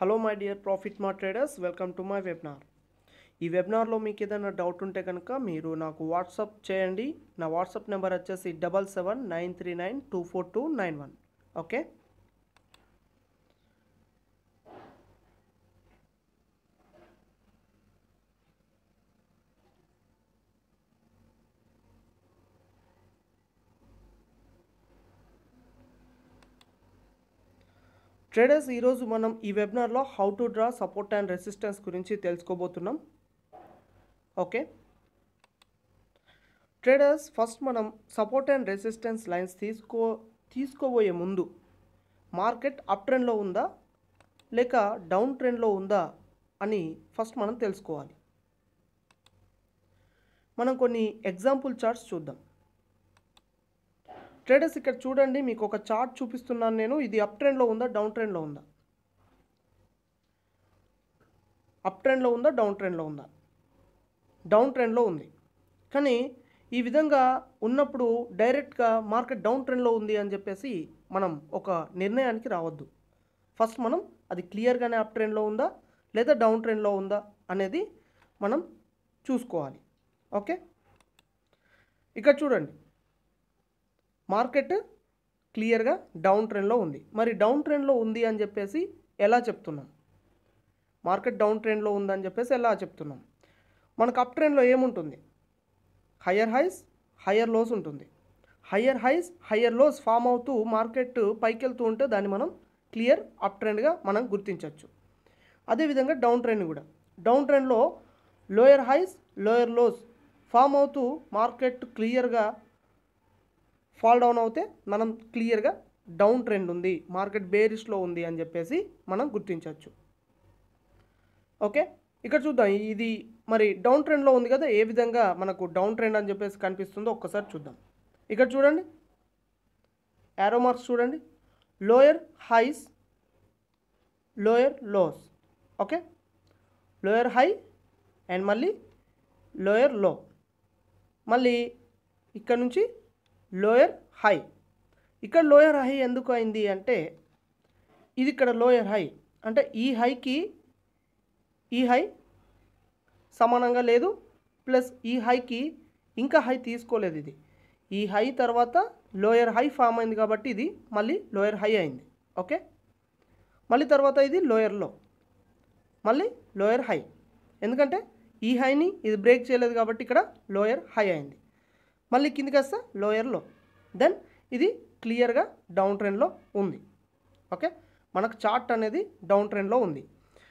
hello my dear profit మా traders welcome to my webinar ఈ వెబినార్లో మీకు ఏదైనా డౌట్ ఉంటే కనుక మీరు నాకు వాట్సాప్ చేయండి నా వాట్సాప్ నెంబర్ వచ్చేసి double seven nine three nine two four two nine one okay traders ఈరోజు మనం ఈ వెబినార్లో how to draw support and resistance గురించి తెలుసుకోబోతున్నాం ఓకే ట్రేడర్స్ ఫస్ట్ మనం సపోర్ట్ అండ్ రెసిస్టెన్స్ లైన్స్ తీసుకో తీసుకోబోయే ముందు మార్కెట్ అప్ ట్రెండ్లో ఉందా లేక డౌన్ ట్రెండ్లో ఉందా అని ఫస్ట్ మనం తెలుసుకోవాలి మనం కొన్ని ఎగ్జాంపుల్ చార్ట్స్ చూద్దాం ట్రేడర్స్ ఇక్కడ చూడండి మీకు ఒక చార్ట్ చూపిస్తున్నాను నేను ఇది అప్ ట్రెండ్లో ఉందా డౌన్ ట్రెండ్లో ఉందా అప్ ట్రెండ్లో ఉందా డౌన్ ట్రెండ్లో ఉందా డౌన్ ట్రెండ్లో ఉంది కానీ ఈ విధంగా ఉన్నప్పుడు డైరెక్ట్గా మార్కెట్ డౌన్ ట్రెండ్లో ఉంది అని చెప్పేసి మనం ఒక నిర్ణయానికి రావద్దు ఫస్ట్ మనం అది క్లియర్గానే అప్ ట్రెండ్లో ఉందా లేదా డౌన్ ట్రెండ్లో ఉందా అనేది మనం చూసుకోవాలి ఓకే ఇక్కడ చూడండి మార్కెట్ క్లియర్గా డౌన్ ట్రెండ్లో ఉంది మరి డౌన్ ట్రెండ్లో ఉంది అని చెప్పేసి ఎలా చెప్తున్నాం మార్కెట్ డౌన్ ట్రెండ్లో ఉందని చెప్పేసి ఎలా చెప్తున్నాం మనకు అప్ ట్రెండ్లో ఏముంటుంది హయ్యర్ హైస్ హయ్యర్ లోస్ ఉంటుంది higher highs higher lows form అవుతూ మార్కెట్ పైకి వెళ్తూ ఉంటే దాన్ని మనం క్లియర్ అప్ ట్రెండ్గా మనం గుర్తించవచ్చు అదేవిధంగా డౌన్ ట్రెండ్ కూడా డౌన్ ట్రెండ్లో lower highs lower lows form అవుతూ మార్కెట్ క్లియర్గా ఫాల్ డౌన్ అవుతే మనం క్లియర్గా డౌన్ ట్రెండ్ ఉంది మార్కెట్ బేరిష్లో ఉంది అని చెప్పేసి మనం గుర్తించవచ్చు ఓకే ఇక్కడ చూద్దాం ఇది మరి డౌన్ ట్రెండ్లో ఉంది కదా ఏ విధంగా మనకు డౌన్ ట్రెండ్ అని చెప్పేసి కనిపిస్తుందో ఒక్కసారి చూద్దాం ఇక్కడ చూడండి యారో మార్క్స్ చూడండి lower highs lower lows okay lower high and మళ్ళీ లోయర్ లో మళ్ళీ ఇక్కడ నుంచి లోయర్ హై ఇక్కడ లోయర్ హై ఎందుకు అయింది అంటే ఇది ఇక్కడ లోయర్ హై అంటే ఈ హైకి ఈ హై సమానంగా లేదు ప్లస్ ఈ హైకి ఇంకా హై తీసుకోలేదు ఇది ఈ హై తర్వాత లోయర్ హై ఫామ్ అయింది కాబట్టి ఇది మళ్ళీ లోయర్ హై అయింది ఓకే మళ్ళీ తర్వాత ఇది లోయర్ లో మళ్ళీ లోయర్ హై ఎందుకంటే ఈ హైని ఇది బ్రేక్ చేయలేదు కాబట్టి ఇక్కడ లోయర్ హై అయింది మళ్ళీ కిందికి వస్తే లోయర్లో దెన్ ఇది క్లియర్గా డౌన్ ట్రెండ్లో ఉంది ఓకే మనకు చార్ట్ అనేది డౌన్ ట్రెండ్లో ఉంది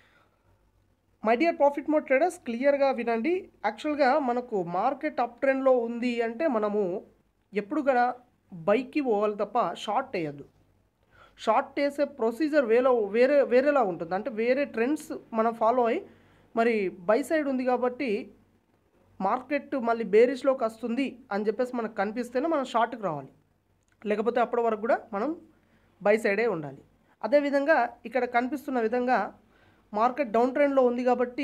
my dear profit mode traders క్లియర్గా వినండి యాక్చువల్గా మనకు మార్కెట్ అప్ ట్రెండ్లో ఉంది అంటే మనము ఎప్పుడు కూడా బైక్కి పోవాలి తప్ప షార్ట్ వేయద్దు షార్ట్ వేసే ప్రొసీజర్ వేలో వేరే వేరేలా ఉంటుంది అంటే వేరే ట్రెండ్స్ మనం ఫాలో అయ్యి మరి బై సైడ్ ఉంది కాబట్టి మార్కెట్ మళ్ళీ బేరిష్లోకి వస్తుంది అని చెప్పేసి మనకు కనిపిస్తేనే మనం షార్ట్కి రావాలి లేకపోతే అప్పటి వరకు కూడా మనం బై సైడే ఉండాలి అదేవిధంగా ఇక్కడ కనిపిస్తున్న విధంగా మార్కెట్ డౌన్ ట్రెండ్లో ఉంది కాబట్టి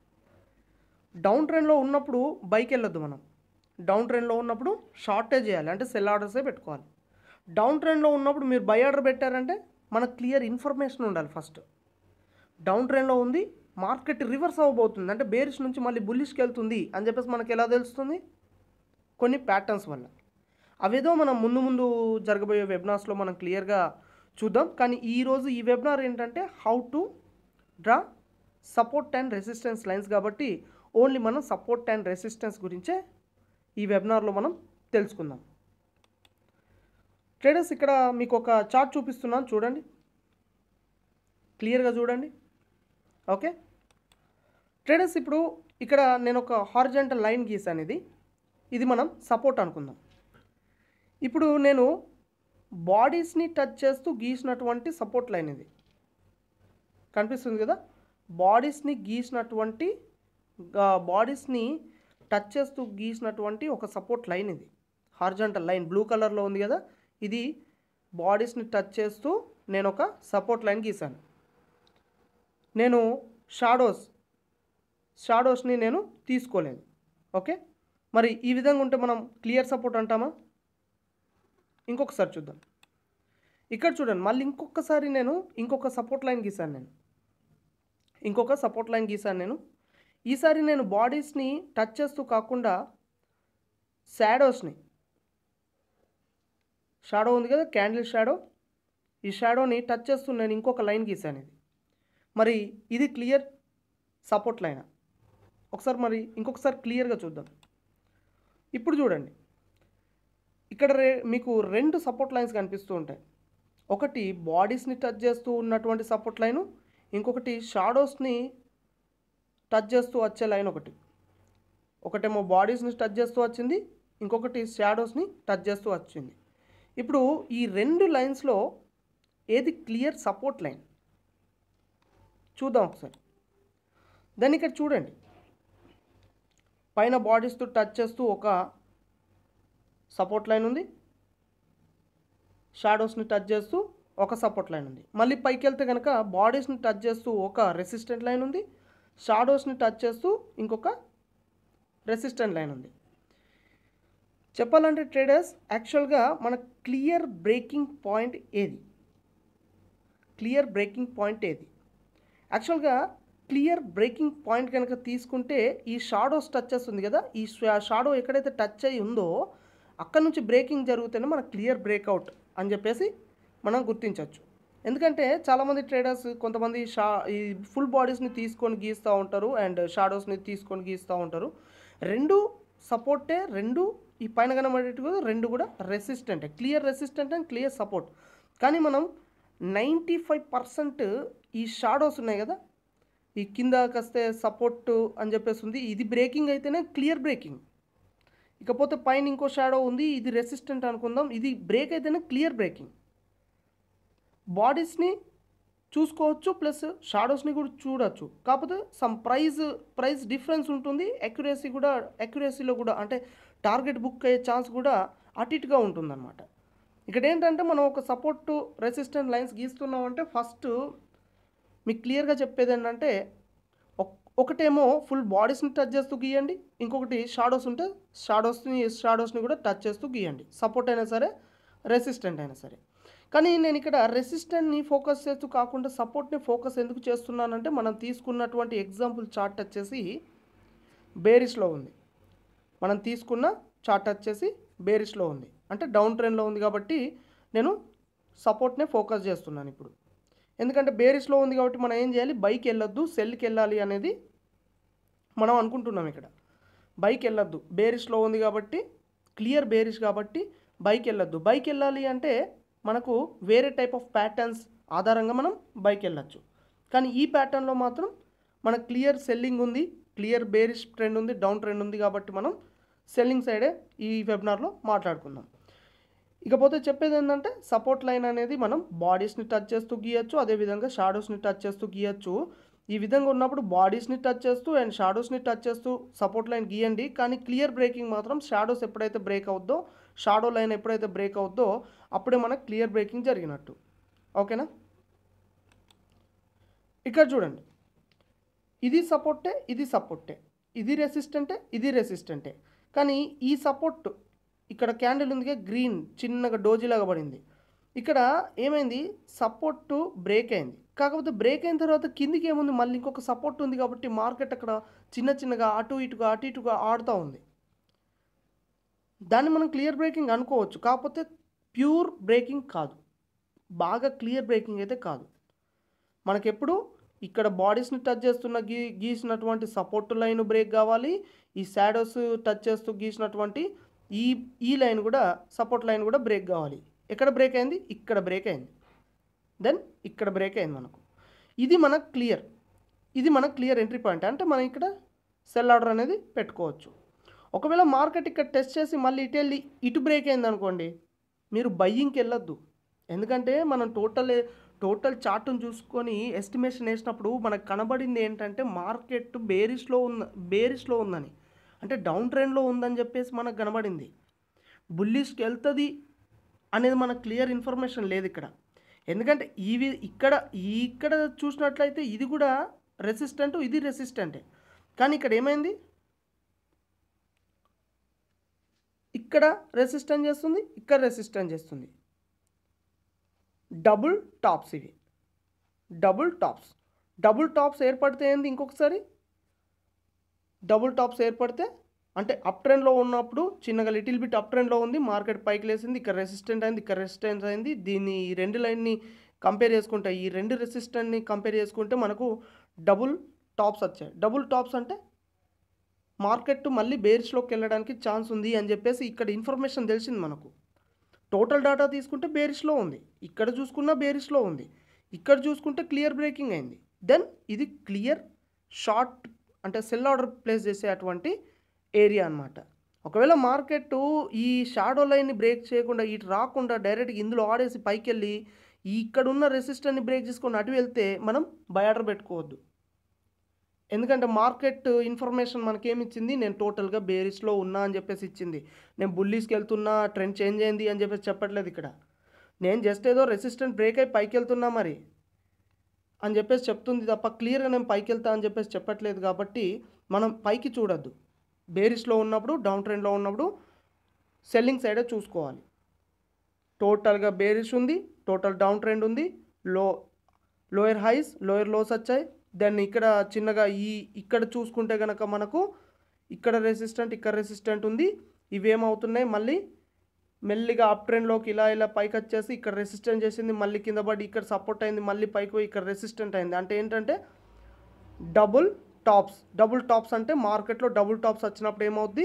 డౌన్ ట్రెండ్లో ఉన్నప్పుడు బైక్ వెళ్ళొద్దు మనం డౌన్ ట్రెండ్లో ఉన్నప్పుడు షార్టే చేయాలి అంటే సెల్ ఆర్డర్సే పెట్టుకోవాలి డౌన్ ట్రెండ్లో ఉన్నప్పుడు మీరు బై ఆర్డర్ పెట్టారంటే మనకు క్లియర్ ఇన్ఫర్మేషన్ ఉండాలి ఫస్ట్ డౌన్ ట్రెండ్లో ఉంది మార్కెట్ రివర్స్ అవ్వబోతుంది అంటే బేరిష్ నుంచి మళ్ళీ బుల్లిష్కి వెళ్తుంది అని చెప్పేసి మనకి ఎలా తెలుస్తుంది కొన్ని ప్యాటర్న్స్ వల్ల అవేదో మనం ముందు ముందు జరగబోయే వెబినార్స్లో మనం క్లియర్గా చూద్దాం కానీ ఈరోజు ఈ వెబినార్ ఏంటంటే how to draw support and resistance lines కాబట్టి ఓన్లీ మనం సపోర్ట్ అండ్ రెసిస్టెన్స్ గురించే ఈ వెబినార్లో మనం తెలుసుకుందాం ట్రేడర్స్ ఇక్కడ మీకు ఒక చార్ట్ చూపిస్తున్నాను చూడండి క్లియర్గా చూడండి ఓకే ట్రేడర్స్ ఇప్పుడు ఇక్కడ నేను ఒక హార్జెంటల్ లైన్ గీసాను ఇది ఇది మనం సపోర్ట్ అనుకుందాం ఇప్పుడు నేను బాడీస్ని టచ్ చేస్తూ గీసినటువంటి సపోర్ట్ లైన్ ఇది కనిపిస్తుంది కదా బాడీస్ని గీసినటువంటి బాడీస్ని టచ్ చేస్తూ గీసినటువంటి ఒక సపోర్ట్ లైన్ ఇది హార్జెంటల్ లైన్ బ్లూ కలర్లో ఉంది కదా ఇది బాడీస్ని టచ్ చేస్తూ నేను ఒక సపోర్ట్ లైన్ గీసాను నేను షాడోస్ షాడోస్ని నేను తీసుకోలేదు ఓకే మరి ఈ విధంగా ఉంటే మనం క్లియర్ సపోర్ట్ అంటామా ఇంకొకసారి చూద్దాం ఇక్కడ చూడండి మళ్ళీ ఇంకొకసారి నేను ఇంకొక సపోర్ట్ లైన్ గీసాను నేను ఇంకొక సపోర్ట్ లైన్ గీసాను నేను ఈసారి నేను బాడీస్ని టచ్ చేస్తూ కాకుండా షాడోస్ని షాడో ఉంది కదా క్యాండిల్ షాడో ఈ షాడోని టచ్ చేస్తూ నేను ఇంకొక లైన్ గీసాను ఇది మరి ఇది క్లియర్ సపోర్ట్ లైన్ ఒకసారి మరి ఇంకొకసారి క్లియర్గా చూద్దాం ఇప్పుడు చూడండి ఇక్కడ రే మీకు రెండు సపోర్ట్ లైన్స్ కనిపిస్తూ ఉంటాయి ఒకటి బాడీస్ని టచ్ చేస్తూ ఉన్నటువంటి సపోర్ట్ లైను ఇంకొకటి షాడోస్ని టచ్ చేస్తూ వచ్చే లైన్ ఒకటి ఒకటేమో బాడీస్ని టచ్ చేస్తూ వచ్చింది ఇంకొకటి షాడోస్ని టచ్ చేస్తూ వచ్చింది ఇప్పుడు ఈ రెండు లైన్స్లో ఏది క్లియర్ సపోర్ట్ లైన్ చూద్దాం ఒకసారి దాన్ని ఇక్కడ చూడండి పైన బాడీస్తో టచ్ చేస్తూ ఒక సపోర్ట్ లైన్ ఉంది షాడోస్ని టచ్ చేస్తూ ఒక సపోర్ట్ లైన్ ఉంది మళ్ళీ పైకి వెళ్తే కనుక బాడీస్ని టచ్ చేస్తూ ఒక రెసిస్టెంట్ లైన్ ఉంది షాడోస్ని టచ్ చేస్తూ ఇంకొక రెసిస్టెంట్ లైన్ ఉంది చెప్పాలంటే ట్రేడర్స్ యాక్చువల్గా మన క్లియర్ బ్రేకింగ్ పాయింట్ ఏది క్లియర్ బ్రేకింగ్ పాయింట్ ఏది యాక్చువల్గా క్లియర్ బ్రేకింగ్ పాయింట్ కనుక తీసుకుంటే ఈ షాడోస్ టచ్ ఉంది కదా ఈ షాడో ఎక్కడైతే టచ్ అయి ఉందో అక్కడ నుంచి బ్రేకింగ్ జరిగితేనే మన క్లియర్ బ్రేక్అవుట్ అని చెప్పేసి మనం గుర్తించవచ్చు ఎందుకంటే చాలామంది ట్రేడర్స్ కొంతమంది షా ఈ ఫుల్ బాడీస్ని తీసుకొని గీస్తూ ఉంటారు అండ్ షాడోస్ని తీసుకొని గీస్తూ ఉంటారు రెండు సపోర్టే రెండు ఈ పైన కనబడేటి కూడా రెండు కూడా resistant clear resistant and clear support కానీ మనం నైంటీ ఫైవ్ పర్సెంట్ ఈ షాడోస్ ఉన్నాయి కదా ఈ కింద వస్తే సపోర్ట్ అని చెప్పేసి ఉంది ఇది బ్రేకింగ్ అయితేనే క్లియర్ బ్రేకింగ్ ఇకపోతే పైన ఇంకో షాడో ఉంది ఇది రెసిస్టెంట్ అనుకుందాం ఇది బ్రేక్ అయితేనే క్లియర్ బ్రేకింగ్ బాడీస్ని చూసుకోవచ్చు ప్లస్ షాడోస్ని కూడా చూడొచ్చు కాకపోతే సమ్ ప్రైజ్ ప్రైస్ డిఫరెన్స్ ఉంటుంది అక్యురసీ కూడా అక్యురసీలో కూడా అంటే టార్గెట్ బుక్ అయ్యే ఛాన్స్ కూడా అటు ఇటుగా ఉంటుందన్నమాట ఇక్కడ ఏంటంటే మనం ఒక సపోర్ట్ రెసిస్టెంట్ లైన్స్ గీస్తున్నామంటే ఫస్ట్ మీకు క్లియర్గా చెప్పేది ఏంటంటే ఒక్- ఒకటేమో ఫుల్ బాడీస్ని టచ్ చేస్తూ గీయండి ఇంకొకటి షాడోస్ ఉంటే షాడోస్ని షాడోస్ని కూడా టచ్ చేస్తూ గీయండి సపోర్ట్ అయినా సరే రెసిస్టెంట్ అయినా సరే కానీ నేను ఇక్కడ రెసిస్టెంట్ని ఫోకస్ చేస్తూ కాకుండా సపోర్ట్ని ఫోకస్ ఎందుకు చేస్తున్నానంటే మనం తీసుకున్నటువంటి ఎగ్జాంపుల్ చార్ట్ వచ్చేసి బేరిస్లో ఉంది మనం తీసుకున్న చార్ట్ వచ్చేసి బేరిస్లో ఉంది అంటే డౌన్ ట్రెండ్లో ఉంది కాబట్టి నేను సపోర్ట్నే ఫోకస్ చేస్తున్నాను ఇప్పుడు ఎందుకంటే బేరిస్లో ఉంది కాబట్టి మనం ఏం చేయాలి బైక్ వెళ్ళొద్దు సెల్కి వెళ్ళాలి అనేది మనం అనుకుంటున్నాం ఇక్కడ బైక్ వెళ్ళొద్దు బేరిష్లో ఉంది కాబట్టి క్లియర్ బేరిష్ కాబట్టి బైక్ వెళ్ళొద్దు బైక్ వెళ్ళాలి అంటే మనకు వేరే టైప్ ఆఫ్ ప్యాటర్న్స్ ఆధారంగా మనం బైక్ వెళ్ళొచ్చు కానీ ఈ ప్యాటర్న్లో మాత్రం మన క్లియర్ సెల్లింగ్ ఉంది క్లియర్ బేరిష్ ట్రెండ్ ఉంది డౌన్ ట్రెండ్ ఉంది కాబట్టి మనం సెల్లింగ్ సైడే ఈ వెబినార్లో మాట్లాడుకుందాం ఇకపోతే చెప్పేది ఏంటంటే సపోర్ట్ లైన్ అనేది మనం బాడీస్ని టచ్ చేస్తూ గీయచ్చు అదేవిధంగా షాడోస్ని టచ్ చేస్తూ గీయచ్చు ఈ విధంగా ఉన్నప్పుడు బాడీస్ని టచ్ చేస్తూ అండ్ షాడోస్ని టచ్ చేస్తూ సపోర్ట్ లైన్ గీయండి కానీ క్లియర్ బ్రేకింగ్ మాత్రం షాడోస్ ఎప్పుడైతే బ్రేక్ అవుద్దో షాడో లైన్ ఎప్పుడైతే బ్రేక్ అవుద్దో అప్పుడే మనకు క్లియర్ బ్రేకింగ్ జరిగినట్టు ఓకేనా ఇక్కడ చూడండి ఇది సపోర్టే ఇది సపోర్టే ఇది రెసిస్టెంటే ఇది రెసిస్టెంటే కానీ ఈ సపోర్ట్ ఇక్కడ క్యాండిల్ ఉందిగా గ్రీన్ చిన్నగా డోజీలాగా పడింది ఇక్కడ ఏమైంది సపోర్ట్ బ్రేక్ అయింది కాకపోతే బ్రేక్ అయిన తర్వాత కిందికి ఏముంది మళ్ళీ ఇంకొక సపోర్ట్ ఉంది కాబట్టి మార్కెట్ అక్కడ చిన్న చిన్నగా అటు ఇటుగా అటు ఇటుగా ఆడుతూ ఉంది దాన్ని మనం క్లియర్ బ్రేకింగ్ అనుకోవచ్చు కాకపోతే ప్యూర్ బ్రేకింగ్ కాదు బాగా క్లియర్ బ్రేకింగ్ అయితే కాదు మనకెప్పుడు ఇక్కడ బాడీస్ని టచ్ చేస్తున్న గీ గీసినటువంటి సపోర్ట్ లైన్ బ్రేక్ కావాలి ఈ షాడోస్ టచ్ చేస్తూ గీసినటువంటి ఈ ఈ లైన్ కూడా సపోర్ట్ లైన్ కూడా బ్రేక్ కావాలి ఎక్కడ బ్రేక్ అయింది ఇక్కడ బ్రేక్ అయింది దెన్ ఇక్కడ బ్రేక్ అయింది మనకు ఇది మనకు క్లియర్ ఇది మనకు క్లియర్ ఎంట్రీ పాయింట్ అంటే మనం ఇక్కడ సెల్ ఆర్డర్ అనేది పెట్టుకోవచ్చు ఒకవేళ మార్కెట్ ఇక్కడ టెస్ట్ చేసి మళ్ళీ ఇటు వెళ్ళి ఇటు బ్రేక్ అయింది అనుకోండి మీరు బయ్యింగ్కి వెళ్ళొద్దు ఎందుకంటే మనం టోటల్ టోటల్ చార్ట్ను చూసుకొని ఎస్టిమేషన్ వేసినప్పుడు మనకు కనబడింది ఏంటంటే మార్కెట్ బేరిష్లో ఉన్న బేరిష్లో ఉందని అంటే డౌన్ ట్రెండ్లో ఉందని చెప్పేసి మనకు కనబడింది బుల్లిష్కి వెళ్తుంది అనేది మనకు క్లియర్ ఇన్ఫర్మేషన్ లేదు ఇక్కడ ఎందుకంటే ఇవి ఇక్కడ ఈ ఇక్కడ చూసినట్లయితే ఇది కూడా రెసిస్టెంట్ ఇది రెసిస్టెంటే కానీ ఇక్కడ ఏమైంది ఇక్కడ రెసిస్టెంట్ చేస్తుంది ఇక్కడ రెసిస్టెంట్ చేస్తుంది డబుల్ టాప్స్ ఇవి డబుల్ టాప్స్ డబుల్ టాప్స్ ఏర్పడితే ఏంది ఇంకొకసారి డబుల్ టాప్స్ ఏర్పడితే అంటే అప్ ట్రెండ్లో ఉన్నప్పుడు చిన్నగా లిటిల్ బిట్ అప్ ట్రెండ్లో ఉంది మార్కెట్ పైకి లేసింది ఇక్కడ రెసిస్టెంట్ అయింది ఇక్కడ రెసిస్టెన్స్ అయింది దీన్ని ఈ రెండు లైన్ని కంపేర్ చేసుకుంటే ఈ రెండు రెసిస్టెంట్ని కంపేర్ చేసుకుంటే మనకు డబుల్ టాప్స్ వచ్చాయి డబుల్ టాప్స్ అంటే మార్కెట్ మళ్ళీ బేరిష్లోకి వెళ్ళడానికి ఛాన్స్ ఉంది అని చెప్పేసి ఇక్కడ ఇన్ఫర్మేషన్ తెలిసింది మనకు టోటల్ డేటా తీసుకుంటే బేరిష్లో ఉంది ఇక్కడ చూసుకున్నా బేరిష్లో ఉంది ఇక్కడ చూసుకుంటే క్లియర్ బ్రేకింగ్ అయింది దెన్ ఇది క్లియర్ షార్ట్ అంటే సెల్ ఆర్డర్ ప్లేస్ చేసేటువంటి ఏరియా అన్నమాట ఒకవేళ మార్కెట్ ఈ షాడో లైన్ని బ్రేక్ చేయకుండా ఇటు రాకుండా డైరెక్ట్గా ఇందులో ఆడేసి పైకి వెళ్ళి ఈ ఇక్కడ ఉన్న రెసిస్టర్ని బ్రేక్ చేసుకొని అటు వెళ్తే మనం బై ఆర్డర్ పెట్టుకోవద్దు ఎందుకంటే మార్కెట్ ఇన్ఫర్మేషన్ మనకేమిచ్చింది నేను టోటల్గా బేరిస్లో ఉన్నా అని చెప్పేసి ఇచ్చింది నేను బుల్లీస్కి వెళ్తున్నా ట్రెండ్ చేంజ్ అయింది అని చెప్పేసి చెప్పట్లేదు ఇక్కడ నేను జస్ట్ ఏదో రెసిస్టెంట్ బ్రేక్ అయి పైకి వెళ్తున్నా మరి అని చెప్పేసి చెప్తుంది తప్ప క్లియర్గా నేను పైకి వెళ్తా అని చెప్పేసి చెప్పట్లేదు కాబట్టి మనం పైకి చూడొద్దు బేరిస్లో ఉన్నప్పుడు డౌన్ ట్రెండ్లో ఉన్నప్పుడు సెల్లింగ్ సైడే చూసుకోవాలి టోటల్గా బేరిష్ ఉంది టోటల్ డౌన్ ట్రెండ్ ఉంది లో లోయర్ హైస్ లోయర్ లోస్ వచ్చాయి దెన్ ఇక్కడ చిన్నగా ఈ ఇక్కడ చూసుకుంటే కనుక మనకు ఇక్కడ రెసిస్టెంట్ ఇక్కడ రెసిస్టెంట్ ఉంది ఇవేమవుతున్నాయి మళ్ళీ మెల్లిగా అప్ ట్రెండ్లోకి ఇలా ఇలా పైకి వచ్చేసి ఇక్కడ రెసిస్టెంట్ చేసింది మళ్ళీ కింద పడి ఇక్కడ సపోర్ట్ అయింది మళ్ళీ పైకి పోయి ఇక్కడ రెసిస్టెంట్ అయింది అంటే ఏంటంటే డబుల్ టాప్స్ డబుల్ టాప్స్ అంటే మార్కెట్లో డబుల్ టాప్స్ వచ్చినప్పుడు ఏమవుద్ది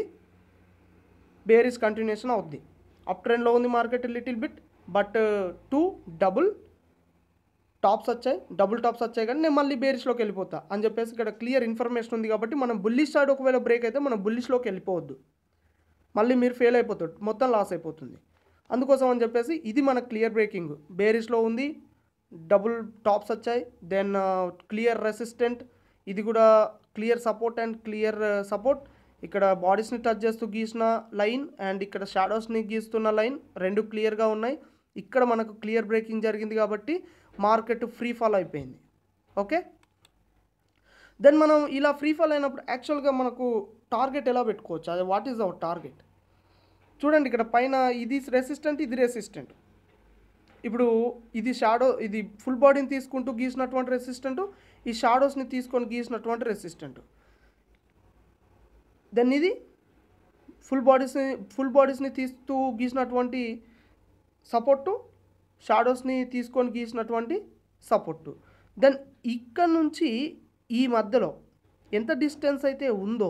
బేరీస్ కంటిన్యూషన్ అవుద్ది అప్ ట్రెండ్లో ఉంది market little bit but two double tops వచ్చాయి డబుల్ టాప్స్ వచ్చాయి కానీ నేను మళ్ళీ బేరిష్లోకి వెళ్ళిపోతా అని చెప్పేసి ఇక్కడ క్లియర్ ఇన్ఫర్మేషన్ ఉంది కాబట్టి మనం బుల్లిష్ సైడ్ ఒకవేళ బ్రేక్ అయితే మనం బుల్లిష్లోకి వెళ్ళిపోవద్దు మళ్ళీ మీరు ఫెయిల్ అయిపోతాడు మొత్తం లాస్ అయిపోతుంది అందుకోసం అని చెప్పేసి ఇది మన క్లియర్ బ్రేకింగ్ బేరిష్లో ఉంది డబుల్ టాప్స్ వచ్చాయి దెన్ క్లియర్ రెసిస్టెంట్ ఇది కూడా clear support and clear support ఇక్కడ బాడీస్ని టచ్ చేస్తూ గీసిన లైన్ అండ్ ఇక్కడ షాడోస్ని గీస్తున్న లైన్ రెండు క్లియర్గా ఉన్నాయి ఇక్కడ మనకు క్లియర్ బ్రేకింగ్ జరిగింది కాబట్టి మార్కెట్ ఫ్రీ ఫాల్ అయిపోయింది ఓకే దెన్ మనం ఇలా ఫ్రీ ఫాల్ అయినప్పుడు యాక్చువల్గా మనకు టార్గెట్ ఎలా పెట్టుకోవచ్చు అది వాట్ ఈజ్ అవర్ టార్గెట్ చూడండి ఇక్కడ పైన ఇది రెసిస్టెంట్ ఇది రెసిస్టెంట్ ఇప్పుడు ఇది షాడో ఇది ఫుల్ బాడీని తీసుకుంటూ గీసినటువంటి రెసిస్టెంట్ ఈ షాడోస్ని తీసుకొని గీసినటువంటి రెసిస్టెంట్ దెన్ ఇది ఫుల్ బాడీస్ని ఫుల్ బాడీస్ని తీస్తూ గీసినటువంటి సపోర్టు షాడోస్ని తీసుకొని గీసినటువంటి సపోర్టు దెన్ ఇక్కడ నుంచి ఈ మధ్యలో ఎంత డిస్టెన్స్ అయితే ఉందో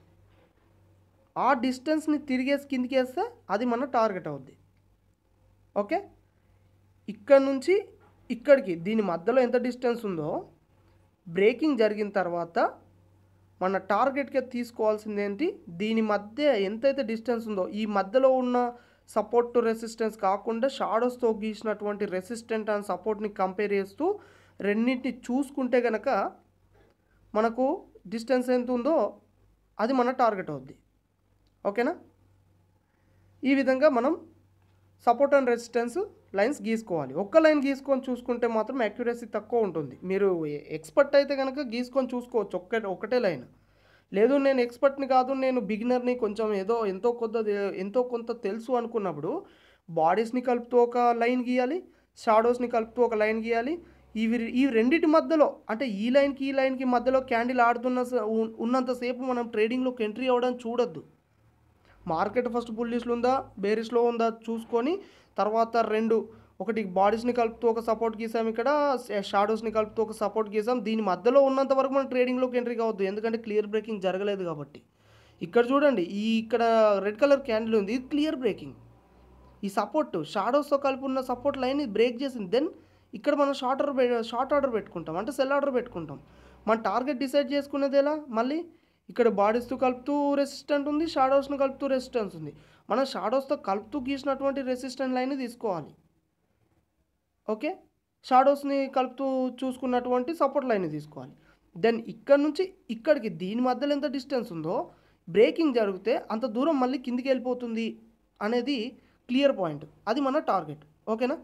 ఆ డిస్టెన్స్ని తిరిగేసి కిందికి వేస్తే అది మన టార్గెట్ అవుద్ది ఓకే ఇక్కడ నుంచి ఇక్కడికి దీని మధ్యలో ఎంత డిస్టెన్స్ ఉందో బ్రేకింగ్ జరిగిన తర్వాత మన టార్గెట్కి తీసుకోవాల్సింది ఏంటి దీని మధ్య ఎంతైతే డిస్టెన్స్ ఉందో ఈ మధ్యలో ఉన్న సపోర్ట్ టు రెసిస్టెన్స్ కాకుండా షాడోస్తో గీసినటువంటి రెసిస్టెంట్ అండ్ సపోర్ట్ని కంపేర్ చేస్తూ రెండింటిని చూసుకుంటే కనుక మనకు డిస్టెన్స్ ఎంత ఉందో అది మన టార్గెట్ అవుద్ది ఓకేనా ఈ విధంగా మనం సపోర్ట్ అండ్ రెసిస్టెన్స్ లైన్స్ గీసుకోవాలి ఒక్క లైన్ గీసుకొని చూసుకుంటే మాత్రం యాక్యురసీ తక్కువ ఉంటుంది మీరు ఎక్స్పర్ట్ అయితే కనుక గీసుకొని చూసుకోవచ్చు ఒక్క ఒకటే లైన్ లేదు నేను ఎక్స్పర్ట్ని కాదు నేను బిగినర్ని కొంచెం ఏదో ఎంతో కొంత ఎంతో కొంత తెలుసు అనుకున్నప్పుడు బాడీస్ని కలుపుతూ ఒక లైన్ గీయాలి షాడోస్ని కలుపుతూ ఒక లైన్ గీయాలి ఇవి ఈ రెండింటి మధ్యలో అంటే ఈ లైన్కి ఈ లైన్కి మధ్యలో క్యాండిల్ ఆడుతున్న స- ఉన్- ఉన్నంతసేపు మనం ట్రేడింగ్లోకి ఎంట్రీ అవ్వడం చూడొద్దు మార్కెట్ ఫస్ట్ బుల్లిష్లో ఉందా బేరిష్లో ఉందా చూసుకొని తర్వాత రెండు ఒకటి బాడీస్ని కలుపుతూ ఒక సపోర్ట్ గీసాం ఇక్కడ షాడోస్ని కలుపుతూ ఒక సపోర్ట్ గీసాం దీని మధ్యలో ఉన్నంత వరకు మనం ట్రేడింగ్లోకి ఎంట్రీ కావద్దు ఎందుకంటే క్లియర్ బ్రేకింగ్ జరగలేదు కాబట్టి ఇక్కడ చూడండి ఈ ఇక్కడ రెడ్ కలర్ క్యాండిల్ ఉంది ఇది క్లియర్ బ్రేకింగ్ ఈ సపోర్ట్ షాడోస్తో కలిపి ఉన్న సపోర్ట్ లైన్ బ్రేక్ చేసింది దెన్ ఇక్కడ మనం షార్ట్ ఆర్డర్ షార్ట్ ఆర్డర్ పెట్టుకుంటాం అంటే సెల్ ఆర్డర్ పెట్టుకుంటాం మన టార్గెట్ డిసైడ్ చేసుకునేది ఎలా మళ్ళీ ఇక్కడ బాడీస్తో కలుపుతూ రెసిస్టెంట్ ఉంది షాడోస్ను కలుపుతూ రెసిస్టెన్స్ ఉంది మనం షాడోస్తో కలుపుతూ గీసినటువంటి రెసిస్టెంట్ లైన్ తీసుకోవాలి ఓకే షాడోస్ని కలుపుతూ చూసుకున్నటువంటి సపోర్ట్ లైన్ తీసుకోవాలి దెన్ ఇక్కడ నుంచి ఇక్కడికి దీని మధ్యలో ఎంత డిస్టెన్స్ ఉందో బ్రేకింగ్ జరిగితే అంత దూరం మళ్ళీ కిందికి వెళ్ళిపోతుంది అనేది క్లియర్ పాయింట్ అది మన టార్గెట్ ఓకేనా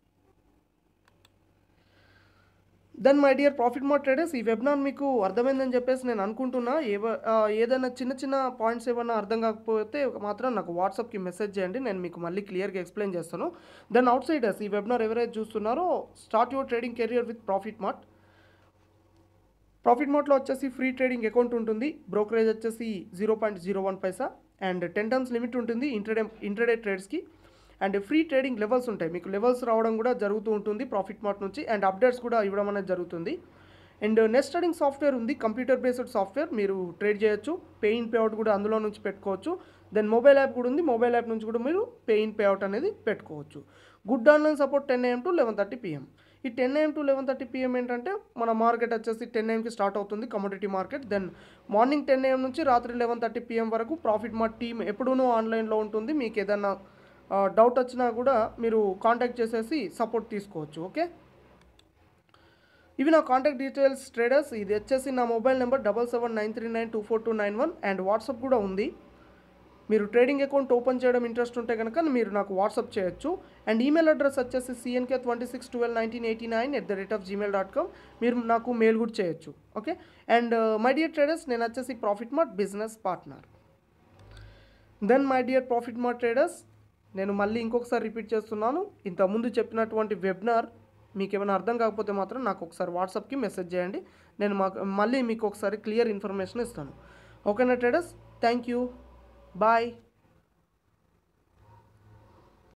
then my dear profit mode traders ఈ వెబినార్ మీకు అర్థమైందని చెప్పేసి నేను అనుకుంటున్నా ఏవ ఆ, ఏదైనా చిన్న చిన్న పాయింట్స్ ఏమైనా అర్థం కాకపోతే మాత్రం నాకు వాట్సాప్కి మెసేజ్ చేయండి నేను మీకు మళ్ళీ క్లియర్గా ఎక్స్ప్లెయిన్ చేస్తాను దెన్ అవుట్ సైడర్స్ ఈ వెబినార్ ఎవరైతే చూస్తున్నారో start your trading career with Profit Mart Profit మార్ట్లో వచ్చేసి ఫ్రీ ట్రేడింగ్ అకౌంట్ ఉంటుంది బ్రోకరేజ్ వచ్చేసి zero point zero one paisa and ten terms limit ఉంటుంది ఇంటర్డే ఇంటర్డే ట్రేడ్స్కి అండ్ ఫ్రీ ట్రేడింగ్ లెవెల్స్ ఉంటాయి మీకు లెవెల్స్ రావడం కూడా జరుగుతూ ఉంటుంది ప్రాఫిట్ మార్ట్ నుంచి అండ్ అప్డేట్స్ కూడా ఇవ్వడం అనేది జరుగుతుంది అండ్ నెస్ట్ ట్రేడింగ్ సాఫ్ట్వేర్ ఉంది కంప్యూటర్ బేస్డ్ సాఫ్ట్వేర్ మీరు ట్రేడ్ చేయొచ్చు పే ఇన్ పేఅవుట్ కూడా అందులో నుంచి పెట్టుకోవచ్చు దెన్ మొబైల్ యాప్ కూడా ఉంది మొబైల్ యాప్ నుంచి కూడా మీరు పే ఇన్ పేఅవుట్ అనేది పెట్టుకోవచ్చు good online support ten AM to eleven thirty PM ఈ ten AM to eleven thirty PM ఏంటంటే మన మార్కెట్ వచ్చేసి టెన్ ఏఎంకి స్టార్ట్ అవుతుంది commodity market then morning ten AM నుంచి రాత్రి లెవెన్ థర్టీ పిఎం వరకు ప్రాఫిట్ మార్ట్ టీమ్ ఎప్పుడూనూ ఆన్లైన్లో ఉంటుంది మీకు ఏదన్నా డౌట్ వచ్చినా కూడా మీరు కాంటాక్ట్ చేసేసి సపోర్ట్ తీసుకోవచ్చు ఓకే ఇవి నా కాంటాక్ట్ డీటెయిల్స్ ట్రేడర్స్ ఇది వచ్చేసి నా mobile number double seven nine three nine two four two nine one and WhatsApp కూడా ఉంది మీరు ట్రేడింగ్ అకౌంట్ ఓపెన్ చేయడం ఇంట్రెస్ట్ ఉంటే కనుక మీరు నాకు వాట్సాప్ చేయొచ్చు అండ్ ఈమెయిల్ అడ్రస్ వచ్చేసి CNK twenty six twelve nineteen eighty nine at the rate of Gmail dot com మీరు నాకు మెయిల్ కూడా చేయొచ్చు okay and my dear traders నేను వచ్చేసి Profit Mart business partner then my dear profit mart traders నేను మళ్ళీ ఇంకొకసారి రిపీట్ చేస్తున్నాను ఇంతకుముందు చెప్పినటువంటి వెబినార్ మీకు ఏమైనా అర్థం కాకపోతే మాత్రం నాకు ఒకసారి వాట్సాప్కి మెసేజ్ చేయండి నేను మాకు మళ్ళీ మీకు ఒకసారి క్లియర్ ఇన్ఫర్మేషన్ ఇస్తాను ఓకేనా ట్రేడర్స్ థ్యాంక్ యూ బాయ్